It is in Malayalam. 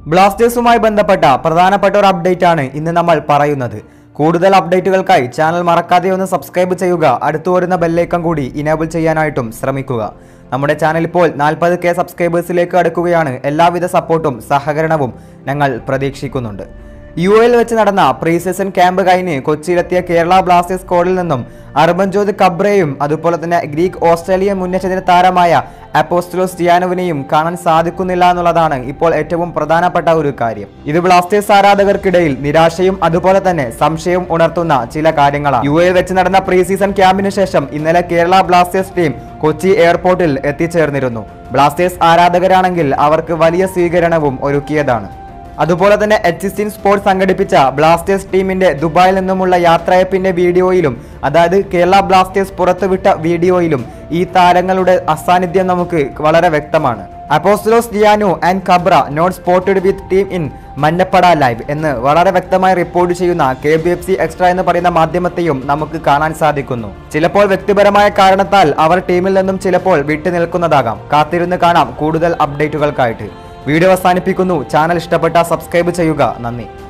ബ്ലാസ്റ്റേഴ്സുമായി ബന്ധപ്പെട്ട പ്രധാനപ്പെട്ട ഒരു അപ്ഡേറ്റ് ആണ് ഇന്ന് നമ്മൾ പറയുന്നത് കൂടുതൽ അപ്ഡേറ്റുകൾക്കായി ചാനൽ മറക്കാതെ ഒന്ന് സബ്സ്ക്രൈബ് ചെയ്യുക അടുത്തു വരുന്ന ബെല്ലേക്കം കൂടി ഇനേബിൾ ചെയ്യാനായിട്ടും ശ്രമിക്കുക നമ്മുടെ ചാനൽ ഇപ്പോൾ നാൽപ്പത് കെ സബ്സ്ക്രൈബേഴ്സിലേക്ക് അടുക്കുകയാണ് എല്ലാവിധ സപ്പോർട്ടും സഹകരണവും ഞങ്ങൾ പ്രതീക്ഷിക്കുന്നുണ്ട് യു എൽ വെച്ച് നടന്ന പ്രീ സീസൺ ക്യാമ്പ് കഴിഞ്ഞ് കൊച്ചിയിലെത്തിയ കേരള ബ്ലാസ്റ്റേഴ്സ് സ്ക്വാഡിൽ നിന്നും അർബൻജോത് കബ്രയും അതുപോലെ തന്നെ ഗ്രീക്ക് ഓസ്ട്രേലിയൻ മുന്നേറ്റത്തിന് താരമായ അപ്പോസ്റ്റലോസ് ടിയാനോവിനെയും കാണാൻ സാധിക്കുന്നില്ല എന്നുള്ളതാണ് ഇപ്പോൾ ഏറ്റവും പ്രധാനപ്പെട്ട ഒരു കാര്യം ഇത് ബ്ലാസ്റ്റേഴ്സ് ആരാധകർക്കിടയിൽ നിരാശയും അതുപോലെ തന്നെ സംശയവും ഉണർത്തുന്ന ചില കാര്യങ്ങളാണ് യു എ വെച്ച് നടന്ന പ്രീ സീസൺ ക്യാമ്പിന് ശേഷം ഇന്നലെ കേരള ബ്ലാസ്റ്റേഴ്സ് ടീം കൊച്ചി എയർപോർട്ടിൽ എത്തിച്ചേർന്നിരുന്നു ബ്ലാസ്റ്റേഴ്സ് ആരാധകരാണെങ്കിൽ അവർക്ക് വലിയ സ്വീകരണവും ഒരുക്കിയതാണ് അതുപോലെ തന്നെ എച്ച് സിൻ സ്പോർട്സ് സംഘടിപ്പിച്ച ബ്ലാസ്റ്റേഴ്സ് ടീമിന്റെ ദുബായിൽ നിന്നുമുള്ള യാത്രയപ്പിന്റെ വീഡിയോയിലും അതായത് കേരള ബ്ലാസ്റ്റേഴ്സ് പുറത്തുവിട്ട വീഡിയോയിലും ഈ താരങ്ങളുടെ അസാന്നിധ്യം നമുക്ക് വളരെ വ്യക്തമാണ് Apostolos Giannou and Khabra not spotted with team in Manjappada live എന്ന് വളരെ വ്യക്തമായി റിപ്പോർട്ട് ചെയ്യുന്ന K B F C extra എന്ന് പറയുന്ന മാധ്യമത്തെയും നമുക്ക് കാണാൻ സാധിക്കുന്നു ചിലപ്പോൾ വ്യക്തിപരമായ കാരണത്താൽ അവർ ടീമിൽ നിന്നും ചിലപ്പോൾ വിട്ടു നിൽക്കുന്നതാകാം കാത്തിരുന്ന് കാണാം കൂടുതൽ അപ്ഡേറ്റുകൾക്കായിട്ട് വീഡിയോ അവസാനിപ്പിക്കുന്നു ചാനൽ ഇഷ്ടപ്പെട്ട സബ്സ്ക്രൈബ് ചെയ്യുക നന്ദി